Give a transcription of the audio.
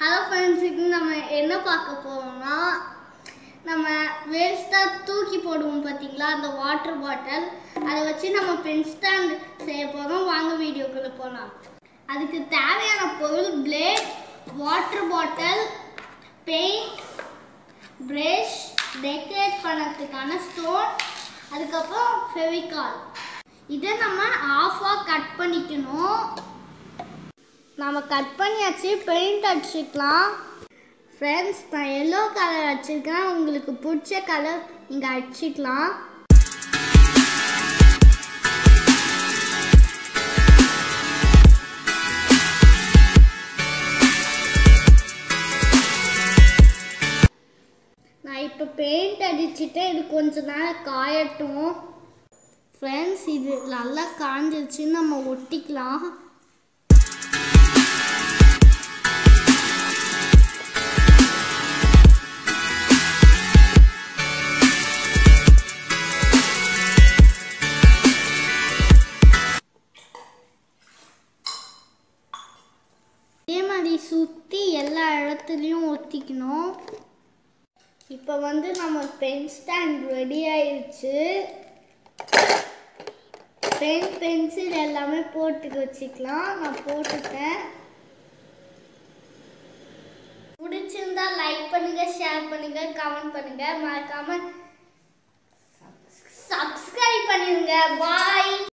hello ஃப்ரெண்ட்ஸுக்கு நம்ம என்ன பார்க்க போறோம்னா நம்ம வேஸ்ட்டாக தூக்கி போடுவோம் பார்த்தீங்களா அந்த வாட்டர் பாட்டில் அதை வச்சு நம்ம பென் ஸ்டாண்ட் செய்ய போகிறோம் வாங்க வீடியோக்குள்ளே போகலாம் அதுக்கு தேவையான பொருள் plate water bottle paint brush decorate பண்ணறதுக்கான ஸ்டோன் அதுக்கப்புறம் ஃபெவிகால் இதை நம்ம ஆஃபாக கட் பண்ணிக்கணும் நம்ம கட் பண்ணியாச்சு பெயிண்ட் அடிச்சுக்கலாம் ஃப்ரெண்ட்ஸ் நான் எல்லோ கலர் அடிச்சிருக்கேன் உங்களுக்கு பிடிச்ச கலர் நீங்கள் அடிச்சிக்கலாம் நான் இப்போ பெயிண்ட் அடிச்சுட்டு இது கொஞ்ச நேரம் காயட்டும் ஃப்ரெண்ட்ஸ் இது நல்லா காஞ்சிருச்சு நம்ம ஒட்டிக்கலாம் இதே மாதிரி சுற்றி எல்லா இடத்துலையும் ஒட்டிக்கணும் இப்போ வந்து நம்ம பென் ஸ்டாண்ட் ரெடி ஆயிடுச்சு பென் பென்சில் எல்லாமே போட்டு வச்சுக்கலாம் நான் போட்டுட்டேன் பிடிச்சிருந்தா லைக் பண்ணுங்க ஷேர் பண்ணுங்க கமெண்ட் பண்ணுங்க மறக்காம சப்ஸ்கிரைப் பண்ணிருங்க பாய்